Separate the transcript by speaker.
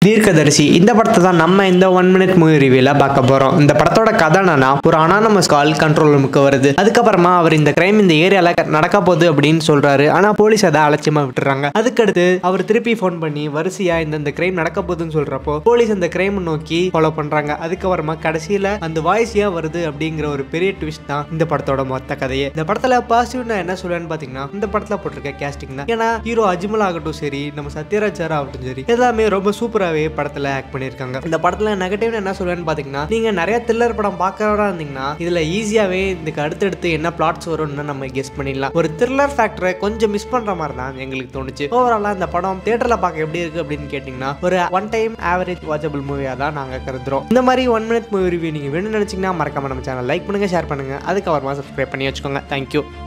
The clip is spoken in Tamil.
Speaker 1: தீர்க்கதரிசி இந்த படத்தை தான் நம்ம இந்த ஒன் மினிட் மூவி ரிவியூல பார்க்க போறோம் இந்த படத்தோட கதை என்னன்னா ஒரு அனானமஸ் கால் கண்ட்ரோல் ரூமுக்கு வருது அதுக்கப்புறமா அவர் இந்த கிரைம் இந்த ஏரியால க- நடக்க போகுது அப்படின்னு சொல்றாரு ஆனா போலீஸ் அதை அலட்சியமா விட்டுறாங்க அதுக்கடுத்து அவர் திருப்பி ஃபோன் பண்ணி வரிசையா இந்த இந்த கிரைம் நடக்க போகுதுன்னு சொல்றப்போ போலீஸ் அந்த கிரைம் நோக்கி ஃபாலோ பண்றாங்க அதுக்கப்புறமா கடைசியில அந்த வாய்ஸ் ஏன் வருது அப்படிங்கிற ஒரு பெரிய ட்விஸ்ட் தான் இந்த படத்தோட மொத்த கதையே இந்த படத்துல பாசிட்டிவ் நான் என்ன சொல்லுவேன்னு பாத்தீங்கன்னா இந்த படத்துல போட்டிருக்க கேஸ்டிங் தான் ஏன்னா ஹீரோ அஜ்மல் ஆகட்டும் சரி நம்ம சத்யராஜ் சார் ஆகட்டும் சரி எல்லாமே ரொம்ப சூப்பராகவே படத்துல ஆக்ட் பண்ணியிருக்காங்க இந்த படத்துல நெகட்டிவ் என்ன சொல்லுவேன்னு பாத்தீங்கன்னா நீங்க நிறைய த்ரில்லர் படம் பார்க்கறதா இருந்தீங்கன்னா இதுல ஈஸியாவே இதுக்கு அடுத்தடுத்து என்ன பிளாட்ஸ் வரும்னு நம்ம கெஸ் பண்ணிடலாம் ஒரு த்ரில்லர் ஃபேக்டரை கொஞ்சம் மிஸ் பண்ற மாதிரி தான் எங்களுக்கு தோணுச்சு ஓவராலா இந்த படம் தியேட்டர்ல பார்க்க எப்படி இருக்கு அப்படின்னு கேட்டிங்கன்னா ஒரு ஒன் டைம் ஆவரேஜ் வாட்சபிள் மூவியா தான் நாங்க கருதுறோம் இந்த மாதிரி ஒன் மினிட் மூவி ரிவ்யூ நீங்க வேணும்னு நினைச்சீங்கன்னா மறக்காம நம்ம சேனல் லைக் பண்ணுங்க ஷேர் பண்ணுங்க அதுக்கப்புறமா சப்ஸ்கிரைப் பண்ணி வச்சுக்கோங்க தேங்க்யூ